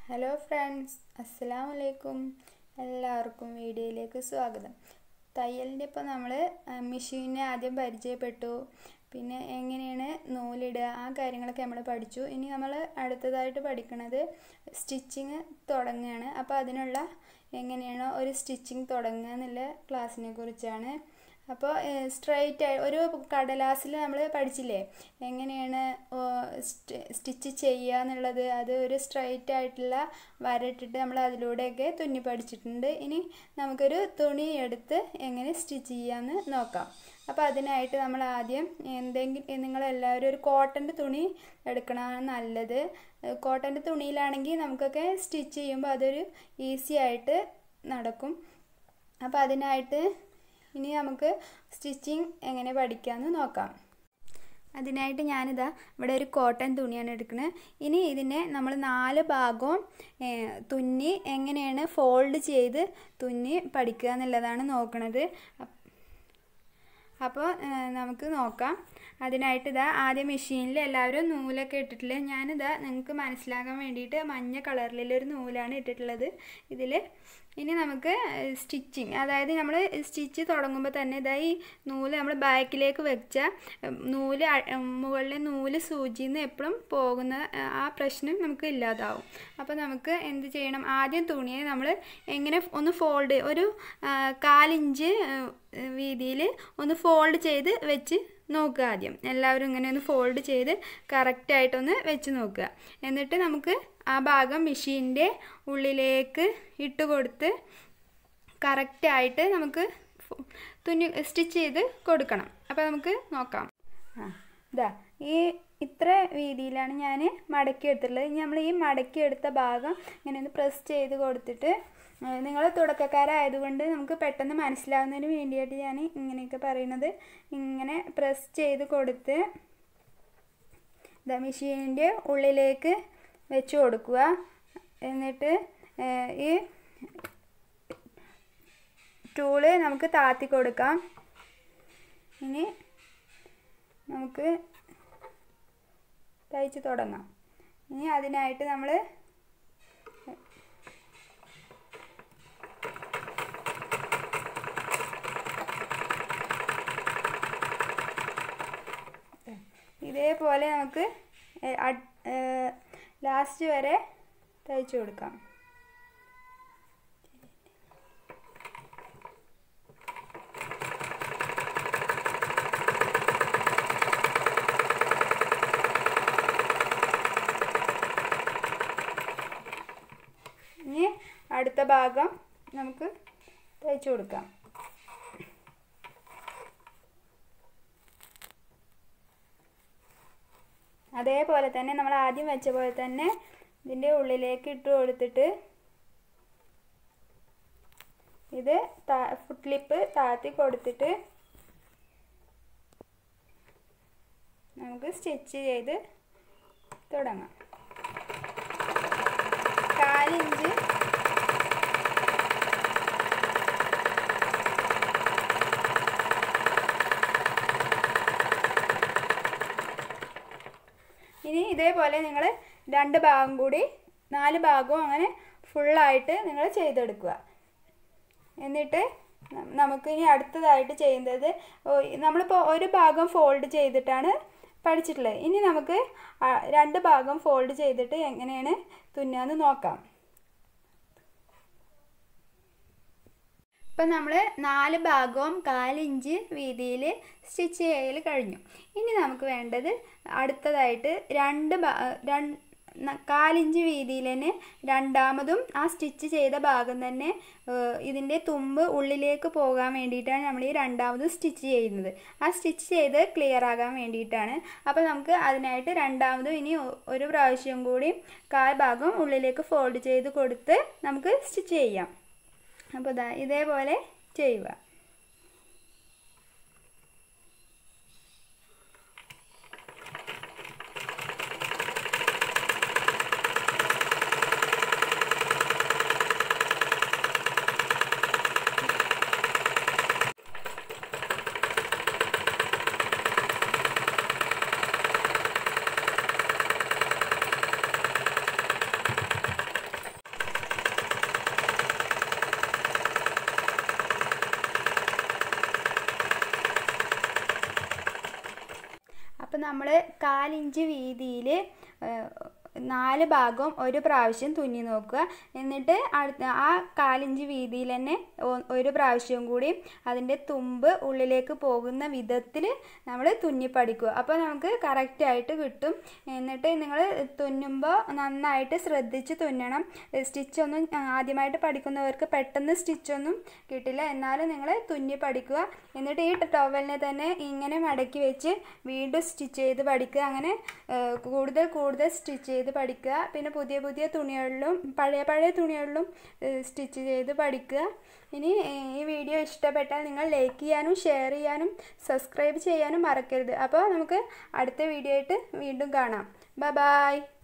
hello friends അസ്സലാം വലൈക്കും എല്ലാവർക്കും വീഡിയോയിലേക്ക് സ്വാഗതം തയ്യലിൻ്റെ ഇപ്പോൾ നമ്മൾ മെഷീനെ ആദ്യം പരിചയപ്പെട്ടു പിന്നെ എങ്ങനെയാണ് നൂലിടുക ആ കാര്യങ്ങളൊക്കെ നമ്മൾ പഠിച്ചു ഇനി നമ്മൾ അടുത്തതായിട്ട് പഠിക്കുന്നത് സ്റ്റിച്ചിങ് തുടങ്ങുകയാണ് അപ്പോൾ അതിനുള്ള എങ്ങനെയാണോ ഒരു സ്റ്റിച്ചിങ് തുടങ്ങുക എന്നുള്ള ക്ലാസ്സിനെ കുറിച്ചാണ് അപ്പോൾ സ്ട്രൈറ്റ് ആയി ഒരു കടലാസിൽ നമ്മൾ പഠിച്ചില്ലേ എങ്ങനെയാണ് സ്റ്റിച്ച് ചെയ്യുക എന്നുള്ളത് അത് ഒരു സ്ട്രൈറ്റ് ആയിട്ടുള്ള വരട്ടിട്ട് നമ്മൾ അതിലൂടെയൊക്കെ തുന്നി പഠിച്ചിട്ടുണ്ട് ഇനി നമുക്കൊരു തുണി എടുത്ത് എങ്ങനെ സ്റ്റിച്ച് ചെയ്യാമെന്ന് നോക്കാം അപ്പോൾ അതിനായിട്ട് നമ്മൾ ആദ്യം എന്തെങ്കിലും നിങ്ങളെല്ലാവരും ഒരു കോട്ടൻ്റെ തുണി എടുക്കണമാണ് നല്ലത് കോട്ടൻ്റെ തുണിയിലാണെങ്കിൽ നമുക്കൊക്കെ സ്റ്റിച്ച് ചെയ്യുമ്പോൾ അതൊരു ഈസി ആയിട്ട് നടക്കും അപ്പോൾ അതിനായിട്ട് ഇനി നമുക്ക് സ്റ്റിച്ചിങ് എങ്ങനെ പഠിക്കാമെന്ന് നോക്കാം അതിനായിട്ട് ഞാനിതാ ഇവിടെ ഒരു കോട്ടൺ തുണിയാണ് എടുക്കുന്നത് ഇനി ഇതിനെ നമ്മൾ നാല് ഭാഗവും തുന്നി എങ്ങനെയാണ് ഫോൾഡ് ചെയ്ത് തുന്നി പഠിക്കുക എന്നുള്ളതാണ് നോക്കുന്നത് അപ്പോൾ നമുക്ക് നോക്കാം അതിനായിട്ട് ഇതാ ആദ്യം മെഷീനിൽ എല്ലാവരും നൂലൊക്കെ ഇട്ടിട്ടില്ല ഞാനിതാ നിങ്ങൾക്ക് മനസ്സിലാക്കാൻ വേണ്ടിയിട്ട് മഞ്ഞ കളറിലൊരു നൂലാണ് ഇട്ടിട്ടുള്ളത് ഇതിൽ ഇനി നമുക്ക് സ്റ്റിച്ചിങ് അതായത് നമ്മൾ സ്റ്റിച്ച് തുടങ്ങുമ്പോൾ തന്നെ ഇതാ ഈ നൂല് നമ്മൾ ബാക്കിലേക്ക് വെച്ച നൂല് മുകളിലെ നൂല് സൂചിയിൽ നിന്ന് എപ്പോഴും പോകുന്ന ആ പ്രശ്നം നമുക്ക് ഇല്ലാതാവും അപ്പോൾ നമുക്ക് എന്ത് ചെയ്യണം ആദ്യം തുണിയെ നമ്മൾ എങ്ങനെ ഒന്ന് ഫോൾഡ് ഒരു കാലിഞ്ച് വീതിയിൽ ഒന്ന് ഫോൾഡ് ചെയ്ത് വെച്ച് നോക്കുക ആദ്യം എല്ലാവരും ഇങ്ങനെ ഒന്ന് ഫോൾഡ് ചെയ്ത് കറക്റ്റായിട്ടൊന്ന് വെച്ച് നോക്കുക എന്നിട്ട് നമുക്ക് ആ ഭാഗം മെഷീൻ്റെ ഉള്ളിലേക്ക് ഇട്ട് കൊടുത്ത് കറക്റ്റായിട്ട് നമുക്ക് തുന്നി സ്റ്റിച്ച് ചെയ്ത് കൊടുക്കണം അപ്പോൾ നമുക്ക് നോക്കാം ആ ഇതാ ഈ ഇത്ര വീതിയിലാണ് ഞാൻ മടക്കി എടുത്തിട്ടുള്ളത് ഇനി നമ്മൾ ഈ മടക്കി എടുത്ത ഭാഗം ഇങ്ങനെ ഒന്ന് പ്രസ് ചെയ്ത് കൊടുത്തിട്ട് നിങ്ങൾ തുടക്കക്കാരായതുകൊണ്ട് നമുക്ക് പെട്ടെന്ന് മനസ്സിലാവുന്നതിന് വേണ്ടിയിട്ട് ഞാൻ ഇങ്ങനെയൊക്കെ പറയുന്നത് ഇങ്ങനെ പ്രസ് ചെയ്ത് കൊടുത്ത് ഇതാ മെഷീനിൻ്റെ ഉള്ളിലേക്ക് വെച്ച് കൊടുക്കുക എന്നിട്ട് ഈ ടൂള് നമുക്ക് താത്തി കൊടുക്കാം ഇനി നമുക്ക് തയ്ച്ച് തുടങ്ങാം ഇനി അതിനായിട്ട് നമ്മൾ ഇതേപോലെ നമുക്ക് ലാസ്റ്റ് വരെ തയ്ച്ചു കൊടുക്കാം ഇനി അടുത്ത ഭാഗം നമുക്ക് തയ്ച്ചു കൊടുക്കാം അതേപോലെ തന്നെ നമ്മൾ ആദ്യം വെച്ച പോലെ തന്നെ ഇതിൻ്റെ ഉള്ളിലേക്ക് ഇട്ട് കൊടുത്തിട്ട് ഇത് ഫുഡ് ക്ലിപ്പ് താത്തി കൊടുത്തിട്ട് നമുക്ക് സ്റ്റിച്ച് ചെയ്ത് തുടങ്ങാം കാലിഞ്ച് ഇനി ഇതേപോലെ നിങ്ങൾ രണ്ട് ഭാഗം കൂടി നാല് ഭാഗവും അങ്ങനെ ഫുള്ളായിട്ട് നിങ്ങൾ ചെയ്തെടുക്കുക എന്നിട്ട് നമുക്ക് ഇനി അടുത്തതായിട്ട് ചെയ്യുന്നത് നമ്മളിപ്പോൾ ഒരു ഭാഗം ഫോൾഡ് ചെയ്തിട്ടാണ് പഠിച്ചിട്ടുള്ളത് ഇനി നമുക്ക് രണ്ട് ഭാഗം ഫോൾഡ് ചെയ്തിട്ട് എങ്ങനെയാണ് തുന്നാന്ന് നോക്കാം ഇപ്പം നമ്മൾ നാല് ഭാഗവും കാലിഞ്ച് വീതിയിൽ സ്റ്റിച്ച് ചെയ്യൽ കഴിഞ്ഞു ഇനി നമുക്ക് വേണ്ടത് അടുത്തതായിട്ട് രണ്ട് രണ്ട് കാലിഞ്ച് വീതിയിൽ തന്നെ രണ്ടാമതും ആ സ്റ്റിച്ച് ചെയ്ത ഭാഗം തന്നെ ഇതിൻ്റെ തുമ്പ് ഉള്ളിലേക്ക് പോകാൻ വേണ്ടിയിട്ടാണ് നമ്മൾ ഈ രണ്ടാമതും സ്റ്റിച്ച് ചെയ്യുന്നത് ആ സ്റ്റിച്ച് ചെയ്ത് ക്ലിയർ ആകാൻ വേണ്ടിയിട്ടാണ് അപ്പോൾ നമുക്ക് അതിനായിട്ട് രണ്ടാമതും ഇനി ഒരു പ്രാവശ്യം കൂടി കാൽ ഭാഗം ഉള്ളിലേക്ക് ഫോൾഡ് ചെയ്ത് കൊടുത്ത് നമുക്ക് സ്റ്റിച്ച് ചെയ്യാം അപ്പോൾ ഇതാ ഇതേപോലെ ചെയ്യുക നമ്മൾ കാലിഞ്ച് വീതിയിൽ നാല് ഭാഗവും ഒരു പ്രാവശ്യം തുന്നി നോക്കുക എന്നിട്ട് അടുത്ത ആ കാലിഞ്ച് വീതിയിൽ തന്നെ ഒ- ഒരു പ്രാവശ്യം കൂടി അതിൻ്റെ തുമ്പ് ഉള്ളിലേക്ക് പോകുന്ന വിധത്തിൽ നമ്മൾ തുന്നി പഠിക്കുക അപ്പോൾ നമുക്ക് കറക്റ്റായിട്ട് കിട്ടും എന്നിട്ട് നിങ്ങൾ തുന്നുമ്പോൾ നന്നായിട്ട് ശ്രദ്ധിച്ച് തുന്നണം സ്റ്റിച്ചൊന്നും ആദ്യമായിട്ട് പഠിക്കുന്നവർക്ക് പെട്ടെന്ന് സ്റ്റിച്ചൊന്നും കിട്ടില്ല എന്നാലും നിങ്ങൾ തുന്നി പഠിക്കുക എന്നിട്ട് ഈ ടവലിനെ തന്നെ ഇങ്ങനെ മടക്കി വെച്ച് വീണ്ടും സ്റ്റിച്ച് ചെയ്ത് പഠിക്കുക അങ്ങനെ ഏഹ്, കൂടുതൽ കൂടുതൽ സ്റ്റിച്ച് ചെയ്ത് പഠിക്കുക പിന്നെ പുതിയ പുതിയ തുണികളിലും പഴയ പഴയ തുണികളിലും സ്റ്റിച്ച് ചെയ്ത് പഠിക്കുക ഇനി ഏഹ്, ഈ വീഡിയോ ഇഷ്ടപ്പെട്ടാൽ നിങ്ങൾ ലൈക്ക് ചെയ്യാനും ഷെയർ ചെയ്യാനും സബ്സ്ക്രൈബ് ചെയ്യാനും മറക്കരുത് അപ്പോൾ നമുക്ക് അടുത്ത വീഡിയോ ആയിട്ട് വീണ്ടും കാണാം ബൈ ബായ്